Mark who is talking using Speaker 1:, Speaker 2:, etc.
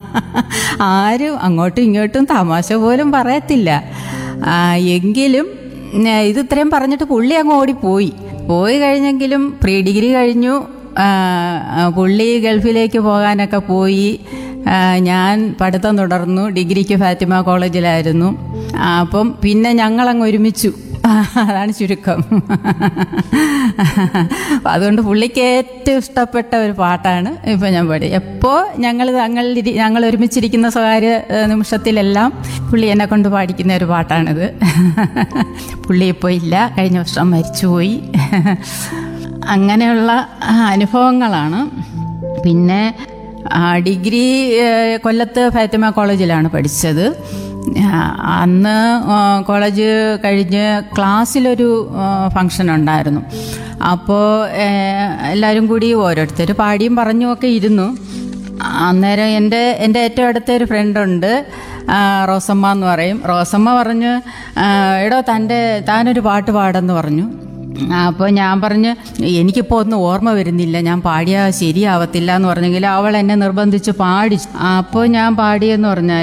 Speaker 1: ആരും അങ്ങോട്ടും ഇങ്ങോട്ടും തമാശ പോലും പറയത്തില്ല ആ, എങ്കിലും ഉം, ഇത് ഇത്രയും പറഞ്ഞിട്ട് പുള്ളി അങ്ങ് ഓടിപ്പോയി പോയി കഴിഞ്ഞെങ്കിലും പ്രീ ഡിഗ്രി കഴിഞ്ഞു ആ, ആ, പുള്ളി ഗൾഫിലേക്ക് പോകാനൊക്കെ പോയി ആ, ഞാൻ പഠിത്തം തുടർന്നു ഡിഗ്രിക്ക് ഫാത്തിമ കോളേജിലായിരുന്നു ആ, അപ്പം പിന്നെ ഞങ്ങളങ്ങ് ഒരുമിച്ചു അതാണ് ചുരുക്കം അപ്പം അതുകൊണ്ട് പുള്ളിക്ക് ഏറ്റവും ഇഷ്ടപ്പെട്ട ഒരു പാട്ടാണ് ഇപ്പം ഞാൻ പാടി എപ്പോൾ ഞങ്ങൾ ഞങ്ങൾ ഞങ്ങൾ ഒരുമിച്ചിരിക്കുന്ന സ്വകാര്യ ഏഹ്, നിമിഷത്തിലെല്ലാം പുള്ളി എന്നെ കൊണ്ട് പാടിക്കുന്ന ഒരു പാട്ടാണിത് പുള്ളി ഇപ്പോൾ ഇല്ല കഴിഞ്ഞ വർഷം മരിച്ചുപോയി അങ്ങനെയുള്ള ആ, അനുഭവങ്ങളാണ് പിന്നെ ആ, ഡിഗ്രി ഏഹ്, കൊല്ലത്ത് ഫാത്തിമ കോളേജിലാണ് പഠിച്ചത് ആ, അന്ന് ആ, കോളേജ് കഴിഞ്ഞ് ക്ലാസ്സിലൊരു ഫങ്ഷൻ ഉണ്ടായിരുന്നു അപ്പോൾ എല്ലാവരും കൂടി ഓരോരുത്തർ പാടിയും പറഞ്ഞും ഒക്കെ ഇരുന്നു അന്നേരം എൻ്റെ എൻ്റെ ഏറ്റവും അടുത്ത ഒരു ഫ്രണ്ടുണ്ട് ആ, റോസമ്മ എന്ന് പറയും റോസമ്മ പറഞ്ഞ് ആ, എടോ തൻ്റെ താനൊരു പാട്ട് പാടെന്ന് പറഞ്ഞു അപ്പോൾ ഞാൻ പറഞ്ഞ് എനിക്കിപ്പോൾ ഒന്നും ഓർമ്മ വരുന്നില്ല ഞാൻ പാടിയാൽ ശരിയാവത്തില്ല എന്ന് പറഞ്ഞെങ്കിൽ അവൾ എന്നെ നിർബന്ധിച്ച് പാടി അപ്പോൾ ഞാൻ പാടിയെന്ന് പറഞ്ഞാൽ